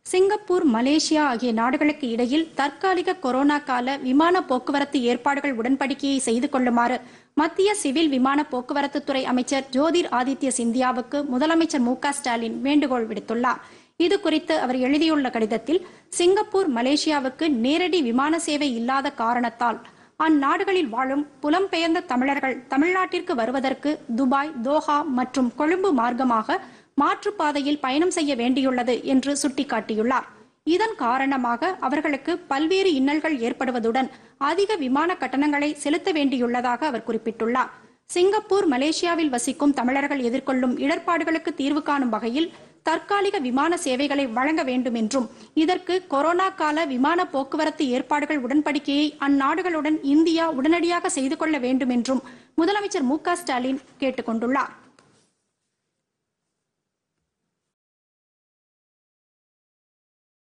Singapore Malaysia ஆகிய நாடுகளுக்கு இடையில் தற்காலிக கொரோனா கால விமான போக்குவரத்து ஏற்பாடுகள் உடன்படிக்கையை செய்து கொள்ளுமாறு மத்திய சிவில் விமான போக்குவரத்து துறை அமைச்சர் ஜோதிர் ஆதித்ய சிந்தியாவுக்கு முதலமைச்சர் மு க ஸ்டாலின் வேண்டுகோள் விடுத்துள்ளார் இது குறித்து அவர் எழுதியுள்ள கடிதத்தில் சிங்கப்பூர் மலேசியாவுக்கு நேரடி விமான சேவை இல்லாத காரணத்தால் அந்நாடுகளில் வாழும் புலம்பெயர்ந்த தமிழர்கள் தமிழ்நாட்டிற்கு வருவதற்கு துபாய் தோஹா மற்றும் கொழும்பு மார்க்கமாக மாற்றுப்பாதையில் பயணம் செய்ய வேண்டியுள்ளது என்று சுட்டிக்காட்டியுள்ளார் இதன் காரணமாக அவர்களுக்கு பல்வேறு இன்னல்கள் ஏற்படுவதுடன் அதிக விமான கட்டணங்களை செலுத்த வேண்டியுள்ளதாக அவர் குறிப்பிட்டுள்ளார் சிங்கப்பூர் மலேசியாவில் வசிக்கும் தமிழர்கள் எதிர்கொள்ளும் இடர்பாடுகளுக்கு தீர்வு காணும் வகையில் தற்காலிக விமான சேவைகளை வழங்க வேண்டும் என்றும் இதற்கு கொரோனா கால விமான போக்குவரத்து ஏற்பாடுகள் உடன்படிக்கையை அந்நாடுகளுடன் இந்தியா உடனடியாக செய்து கொள்ள வேண்டும் என்றும் முதலமைச்சர் மு க ஸ்டாலின் கேட்டுக் கொண்டுள்ளார்